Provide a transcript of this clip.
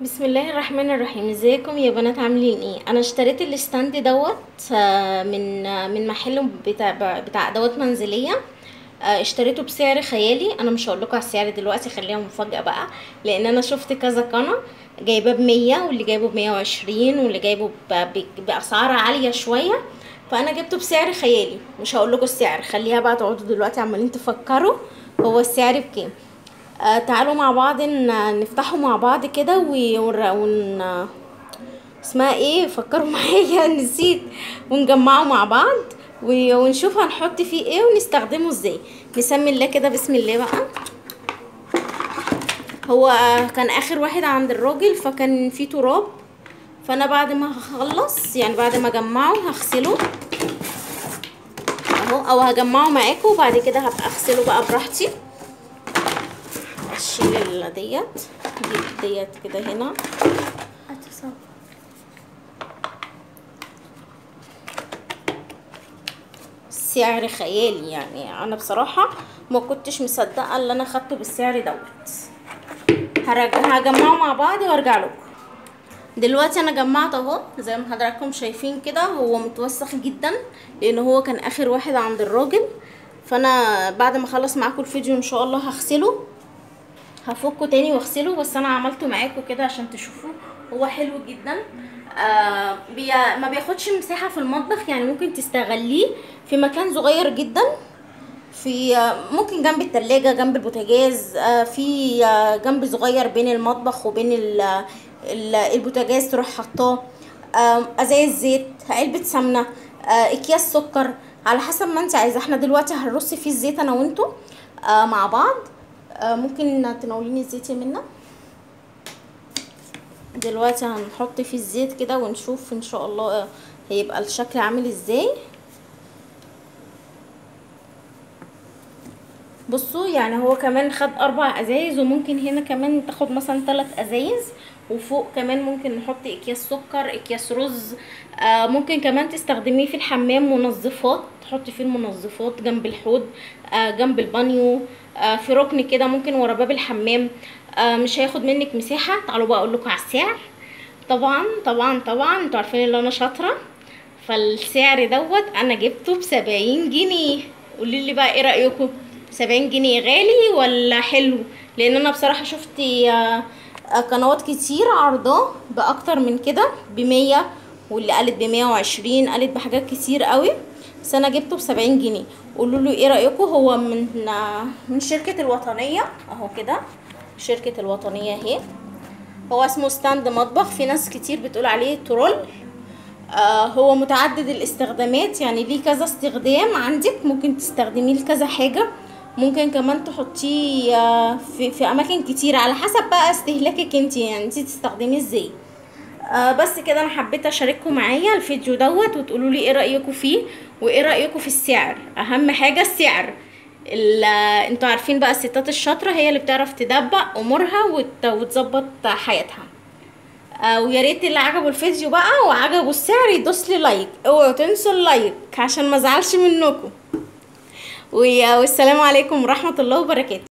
بسم الله الرحمن الرحيم ازيكم يا بنات عاملين ايه انا اشتريت الستاند دوت آه، من آه، من محل بتاع بتاع ادوات منزليه آه، اشتريته بسعر خيالي انا مش هقول لكم على السعر دلوقتي خليها مفاجاه بقى لان انا شفت كذا قناه جايباه بمية واللي جايبه بمية وعشرين واللي جايبه ب- ب- باسعار عاليه شويه فانا جبته بسعر خيالي مش هقول لكم السعر خليها بقى تقعدوا دلوقتي عمالين تفكروا هو السعر بكام آه تعالوا مع بعض ن- نفتحه مع بعض كده و- ون... ون... اسمها ايه فكروا معايا نسيت ونجمعه مع بعض و- ونشوف هنحط فيه ايه ونستخدمه ازاي نسمي الله كده بسم الله بقى هو كان اخر واحد عند الراجل فكان فيه تراب فانا بعد ما هخلص يعني بعد ما اجمعه هغسله اهو او هجمعه معاكم وبعد كده هبقى اغسله بقى براحتي اشيل ال- ديت اجيب ديت كده هنا سعر خيالي يعني انا بصراحة ما كنتش مصدقة اللي انا خدته بالسعر دوت هرج... هجمعه مع بعض وارجع لكم دلوقتي انا جمعت اهو زي ما حضراتكم شايفين كده هو متوسخ جدا لان هو كان اخر واحد عند الراجل فانا بعد ما اخلص معاكم الفيديو ان شاء الله هغسله هفكه تاني واغسله بس انا عملته معاكم كده عشان تشوفوه هو حلو جدا آه بي ما بياخدش مساحة في المطبخ يعني ممكن تستغليه في مكان صغير جدا في آه، ممكن جنب التلاجة جنب البوتاجاز آه في آه جنب صغير بين المطبخ وبين ال- ال- البوتاجاز تروح حطاه آه، ازايز زيت علبة سمنة آه، اكياس سكر على حسب ما انت عايزه احنا دلوقتي هنرص فيه الزيت انا وانتو آه، مع بعض آه، ممكن تناوليني الزيت يا منى دلوقتي هنحط فيه الزيت كده ونشوف ان شاء الله آه، هيبقى الشكل عامل ازاي بصوا يعني هو كمان خد اربع ازايز وممكن هنا كمان تاخد مثلا ثلاث ازايز وفوق كمان ممكن نحط اكياس سكر اكياس رز آه ممكن كمان تستخدميه في الحمام منظفات تحطي فيه المنظفات جنب الحوض آه جنب البانيو آه في ركن كده ممكن ورا باب الحمام آه مش هياخد منك مساحه تعالوا بقى اقول لكم على السعر طبعا طبعا طبعا انتوا عارفين ان انا شاطره فالسعر دوت انا جبته بسبعين جنيه قولي لي بقى ايه رايكم سبعين جنيه غالي ولا حلو لان انا بصراحه شفت آه، آه، قنوات كتير عرضاه باكتر من كده بمية واللي قالت بمية وعشرين قالت بحاجات كتير قوي بس انا جبته بسبعين جنيه قولوا له ايه رايكم هو من آه، من شركه الوطنيه اهو كده شركه الوطنيه اهي هو اسمه ستاند مطبخ في ناس كتير بتقول عليه ترول آه هو متعدد الاستخدامات يعني ليه كذا استخدام عندك ممكن تستخدميه لكذا حاجة ممكن كمان تحطيه آه في, في اماكن كتير على حسب بقى استهلاكك انت يعني انت تستخدميه ازاي آه بس كده انا حبيت اشارككم معايا الفيديو دوت وتقولوا لي ايه رايكم فيه وايه رايكم في السعر اهم حاجه السعر ال- انتوا عارفين بقى الستات الشاطره هي اللي بتعرف تدبق امورها وت- وتظبط حياتها آه ويا ريت اللي عجبه الفيديو بقى وعجبه السعر يدوس لي لايك اوعوا تنسوا اللايك عشان ما ازعلش منكم ويا- والسلام عليكم ورحمه الله وبركاته